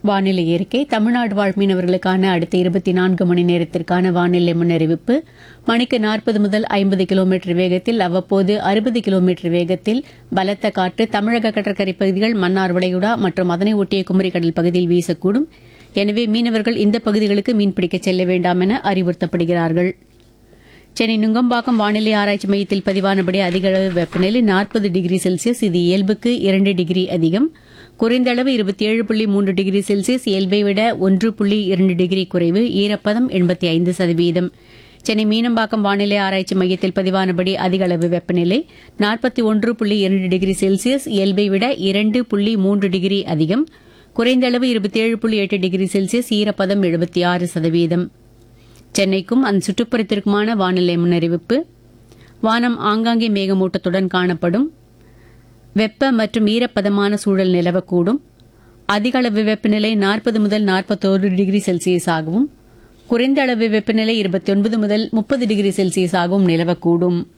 வானிலை அறிக்கை தமிழ்நாடு வாழ் மீனவர்களுக்கான அடுத்த இருபத்தி நான்கு மணி நேரத்திற்கான வானிலை முன்னறிவிப்பு மணிக்கு நாற்பது முதல் ஐம்பது கிலோமீட்டர் வேகத்தில் அவ்வப்போது அறுபது கிலோமீட்டர் வேகத்தில் பலத்த காற்று தமிழக கடற்கரை பகுதிகள் மன்னார் வளைகுடா மற்றும் அதனை ஒட்டிய குமரி கடல் பகுதியில் வீசக்கூடும் எனவே மீனவர்கள் இந்த பகுதிகளுக்கு மீன்பிடிக்கச் செல்ல வேண்டாம் என அறிவுறுத்தப்படுகிறார்கள் சென்னை நுங்கம்பாக்கம் வானிலை ஆராய்ச்சி மையத்தில் பதிவானபடி அதிக அளவு வெப்பநிலை நாற்பது டிகிரி செல்சியஸ் இது இயல்புக்கு இரண்டு டிகிரி அதிகம் குறைந்த அளவு இருபத்தி ஏழு புள்ளி மூன்று டிகிரி செல்சியஸ் இயல்பை விட ஒன்று புள்ளி இரண்டு டிகிரி குறைவு ஈரப்பதம் எண்பத்தி ஐந்து சதவீதம் சென்னை மீனம்பாக்கம் வானிலை ஆராய்ச்சி மையத்தில் பதிவானபடி அதிக அளவு வெப்பநிலை நாற்பத்தி ஒன்று புள்ளி இரண்டு டிகிரி செல்சியஸ் இயல்பை விட இரண்டு புள்ளி மூன்று டிகிரி அதிகம் குறைந்த அளவு இருபத்தி ஏழு புள்ளி எட்டு டிகிரி செல்சியஸ் ஈரப்பதம் எழுபத்தி ஆறு சதவீதம் சென்னைக்கும் அந்த சுற்றுப்புறத்திற்குமான வானிலை முன்னறிவிப்பு வானம் ஆங்காங்கே மேகமூட்டத்துடன் காணப்படும் வெப்ப மற்றும் ஈரப்பதமான சூழல் நிலவக்கூடும் அதிக அளவு வெப்பநிலை நாற்பது முதல் நாற்பத்தோரு டிகிரி செல்சியஸ் ஆகவும் குறைந்த அளவு வெப்பநிலை இருபத்தி ஒன்பது முதல் முப்பது டிகிரி செல்சியஸ் ஆகவும் நிலவக்கூடும்